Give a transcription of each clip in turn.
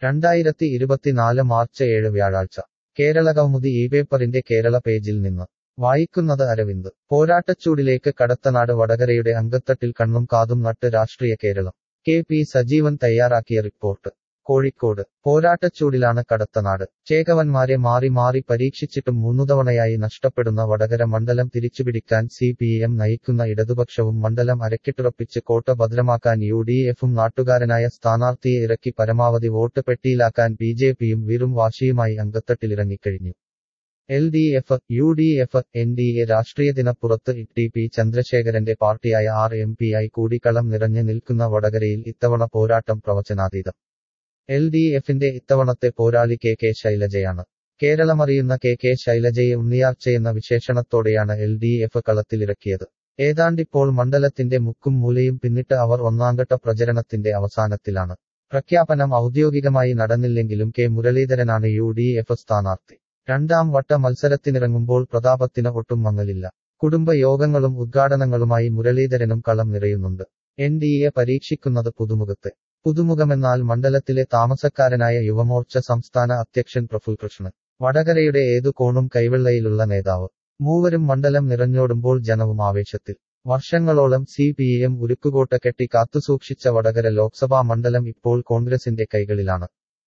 രണ്ടായിരത്തി ഇരുപത്തിനാല് മാർച്ച് ഏഴ് വ്യാഴാഴ്ച കേരള കൗമുദി ഈ പേപ്പറിന്റെ കേരള പേജിൽ നിന്ന് വായിക്കുന്നത് അരവിന്ദ് പോരാട്ടച്ചൂടിലേക്ക് കടത്തനാട് വടകരയുടെ അങ്കത്തട്ടിൽ കണ്ണും കാതും നട്ട് രാഷ്ട്രീയ കേരളം കെ പി സജീവൻ തയ്യാറാക്കിയ റിപ്പോർട്ട് കോഴിക്കോട് പോരാട്ടച്ചൂടിലാണ് കടത്തനാട് ചേകവന്മാരെ മാറി മാറി പരീക്ഷിച്ചിട്ടും മൂന്നുതവണയായി നഷ്ടപ്പെടുന്ന വടകര മണ്ഡലം തിരിച്ചുപിടിക്കാൻ സി പി എം നയിക്കുന്ന ഇടതുപക്ഷവും മണ്ഡലം അരക്കിട്ടുറപ്പിച്ച് കോട്ട ഭദ്രമാക്കാൻ യു ഡി എഫും നാട്ടുകാരനായ സ്ഥാനാർത്ഥിയെ ഇറക്കി പരമാവധി വോട്ട് പെട്ടിയിലാക്കാൻ ബി ജെ പിയും വീറും വാശിയുമായി അങ്കത്തട്ടിലിറങ്ങിക്കഴിഞ്ഞു L D F U D F N D A രാഷ്ട്രീയത്തിനപ്പുറത്ത് ടി പി ചന്ദ്രശേഖരന്റെ പാർട്ടിയായ ആർ എം പി ആയി കൂടിക്കളം നിറഞ്ഞു നിൽക്കുന്ന വടകരയിൽ ഇത്തവണ പോരാട്ടം പ്രവചനാതീതം എൽ ഡി എഫിന്റെ ഇത്തവണത്തെ പോരാളി കെ കെ ശൈലജയാണ് കേരളമറിയുന്ന കെ കെ ശൈലജയെ ഉണ്ണിയാർച്ചയെന്ന വിശേഷണത്തോടെയാണ് എൽ ഡി എഫ് കളത്തിലിറക്കിയത് ഏതാണ്ടിപ്പോൾ മണ്ഡലത്തിന്റെ മുക്കും മൂലയും പിന്നിട്ട് അവർ ഒന്നാംഘട്ട പ്രചരണത്തിന്റെ അവസാനത്തിലാണ് പ്രഖ്യാപനം ഔദ്യോഗികമായി നടന്നില്ലെങ്കിലും കെ മുരളീധരനാണ് യു ഡി എഫ് സ്ഥാനാർത്ഥി രണ്ടാം വട്ട മത്സരത്തിനിറങ്ങുമ്പോൾ പ്രതാപത്തിന് ഒട്ടും മങ്ങലില്ല കുടുംബ യോഗങ്ങളും ഉദ്ഘാടനങ്ങളുമായി മുരളീധരനും കളം നിറയുന്നുണ്ട് എൻ ഡി എ പരീക്ഷിക്കുന്നത് പുതുമുഖത്തെ പുതുമുഖമെന്നാൽ മണ്ഡലത്തിലെ താമസക്കാരനായ യുവമോർച്ച സംസ്ഥാന അധ്യക്ഷൻ പ്രഫുൽ കൃഷ്ണൻ വടകരയുടെ ഏതു കോണും കൈവെള്ളയിലുള്ള നേതാവ് മൂവരും മണ്ഡലം നിറഞ്ഞോടുമ്പോൾ ജനവും ആവേശത്തിൽ വർഷങ്ങളോളം സി പി എം ഉരുക്കുകോട്ട കെട്ടി കാത്തുസൂക്ഷിച്ച വടകര ലോക്സഭാ മണ്ഡലം ഇപ്പോൾ കോൺഗ്രസിന്റെ കൈകളിലാണ്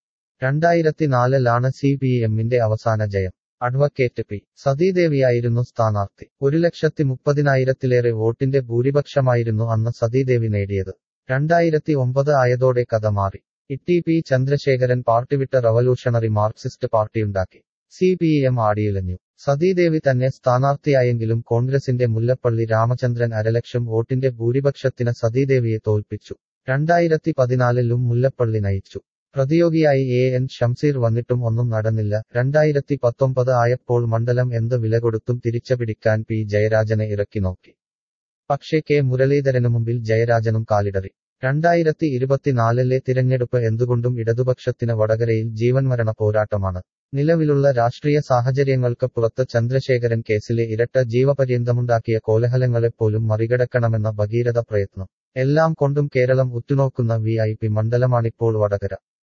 രണ്ടായിരത്തിനാലിലാണ് സി പി എമ്മിന്റെ അവസാന ജയം അഡ്വക്കേറ്റ് പി സതീദേവിയായിരുന്നു സ്ഥാനാർത്ഥി ഒരു ലക്ഷത്തി മുപ്പതിനായിരത്തിലേറെ വോട്ടിന്റെ ഭൂരിപക്ഷമായിരുന്നു അന്ന് സതീദേവി നേടിയത് രണ്ടായിരത്തി ഒമ്പത് ആയതോടെ കഥ മാറി ഇ പി ചന്ദ്രശേഖരൻ പാർട്ടിവിട്ട റവല്യൂഷണറി മാർക്സിസ്റ്റ് പാർട്ടിയുണ്ടാക്കി സി പി എം ആടിയിലഞ്ഞു സതീദേവി തന്നെ സ്ഥാനാർത്ഥിയായെങ്കിലും കോൺഗ്രസിന്റെ മുല്ലപ്പള്ളി രാമചന്ദ്രൻ അരലക്ഷം വോട്ടിന്റെ ഭൂരിപക്ഷത്തിന് സതീദേവിയെ തോൽപ്പിച്ചു രണ്ടായിരത്തി പതിനാലിലും മുല്ലപ്പള്ളി നയിച്ചു പ്രതിയോഗിയായി എ എൻ ഷംസീർ വന്നിട്ടും ഒന്നും നടന്നില്ല രണ്ടായിരത്തി പത്തൊമ്പത് ആയപ്പോൾ മണ്ഡലം എന്ത് വില കൊടുത്തും തിരിച്ചുപിടിക്കാൻ പി ജയരാജനെ ഇറക്കി നോക്കി പക്ഷേ കെ മുരളീധരനു മുമ്പിൽ ജയരാജനും കാലിടറി രണ്ടായിരത്തി ഇരുപത്തിനാലിലെ തിരഞ്ഞെടുപ്പ് എന്തുകൊണ്ടും ഇടതുപക്ഷത്തിന് വടകരയിൽ ജീവൻമരണ പോരാട്ടമാണ് നിലവിലുള്ള രാഷ്ട്രീയ സാഹചര്യങ്ങൾക്ക് പുറത്ത് ചന്ദ്രശേഖരൻ കേസിലെ ഇരട്ട ജീവപര്യന്തമുണ്ടാക്കിയ കോലഹലങ്ങളെപ്പോലും മറികടക്കണമെന്ന ഭഗീരഥ പ്രയത്നം എല്ലാം കൊണ്ടും കേരളം ഉറ്റുനോക്കുന്ന വി ഐ പി മണ്ഡലമാണിപ്പോൾ വടകര